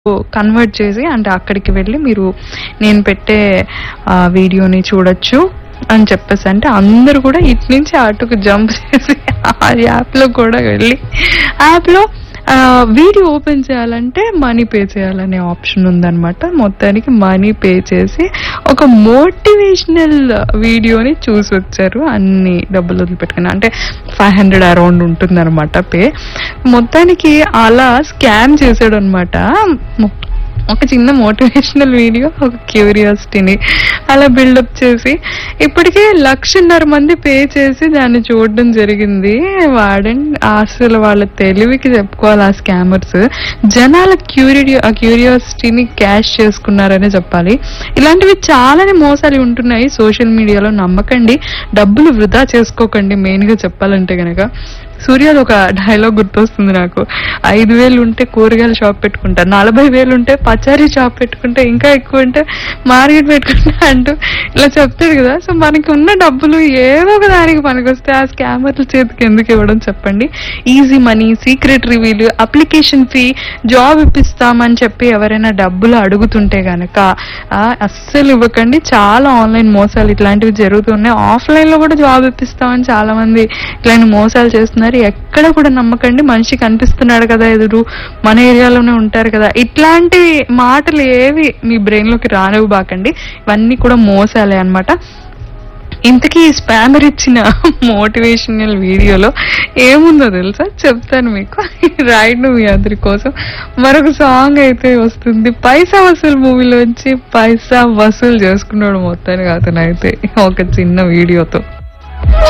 convert చేసి అంటే అక్కడికి వెళ్ళి మీరు నేను పెట్టే ఆ, వీడియోని చూడొచ్చు అని చెప్పేసి అంటే అందరూ కూడా ఇటు నుంచి అటుకు జంప్ చేసి ఆ యాప్లో కూడా వెళ్ళి యాప్లో వీడియో ఓపెన్ చేయాలంటే మనీ పే చేయాలనే ఆప్షన్ ఉందన్నమాట మొత్తానికి మనీ పే చేసి ఒక మోటివేషనల్ వీడియోని చూసి వచ్చారు అన్ని డబ్బులు వదిలిపెట్టుకుని అంటే ఫైవ్ హండ్రెడ్ అరౌండ్ ఉంటుందన్నమాట పే మొత్తానికి అలా స్కామ్ చేశాడు అనమాట ఒక చిన్న మోటివేషనల్ వీడియో ఒక క్యూరియాసిటీని అలా బిల్డప్ చేసి ఇప్పటికే లక్షన్నర మంది పే చేసి దాన్ని చూడడం జరిగింది వాడండి అసలు వాళ్ళ తెలివికి చెప్పుకోవాలి ఆ స్కామర్స్ జనాల క్యూరియో క్యూరియాసిటీని క్యాష్ చేసుకున్నారనే చెప్పాలి ఇలాంటివి చాలానే మోసాలు ఉంటున్నాయి సోషల్ మీడియాలో నమ్మకండి డబ్బులు వృధా చేసుకోకండి మెయిన్ గా చెప్పాలంటే గనక సూర్యాది ఒక డైలాగ్ గుర్తొస్తుంది నాకు ఐదు వేలు ఉంటే కూరగాయల షాప్ పెట్టుకుంటా నలభై వేలు ఉంటే పచారీ షాప్ పెట్టుకుంటా ఇంకా ఎక్కువ ఉంటే మార్కెట్ పెట్టుకుంటా అంటూ ఇలా చెప్తాడు కదా సో మనకి ఉన్న డబ్బులు ఏదో ఒక దానికి పనికొస్తే ఆ స్కామర్ల చేతికి ఎందుకు ఇవ్వడం చెప్పండి easy money secret reveal application fee job ఇప్పిస్తామని చెప్పి ఎవరైనా డబ్బులు అడుగుతుంటే గనక ఆ, అస్సలు ఇవ్వకండి చాలా ఆన్లైన్ మోసాలు ఇట్లాంటివి జరుగుతున్నాయి ఆఫ్లైన్ లో కూడా జాబ్ ఇప్పిస్తామని చాలా మంది ఇట్లాంటి మోసాలు చేస్తున్నారు ఎక్కడ కూడా నమ్మకండి మనిషి కనిపిస్తున్నాడు కదా ఎదురు మన ఏరియాలోనే ఉంటారు కదా ఇట్లాంటి మాటలు ఏవి మీ బ్రెయిన్ లోకి రానివ్వబాకండి ఇవన్నీ కూడా మోసాలే అన్నమాట ఇంతకీ ఈ స్పామర్ ఇచ్చిన మోటివేషనల్ వీడియోలో ఏముందో తెలుసా చెప్తాను మీకు రైడ్ మీ అందరి కోసం మరొక సాంగ్ అయితే వస్తుంది పైసా వసూలు మూవీలోంచి పైసా వసూలు చేసుకున్నాడు మొత్తానికి అతను అయితే ఒక చిన్న వీడియోతో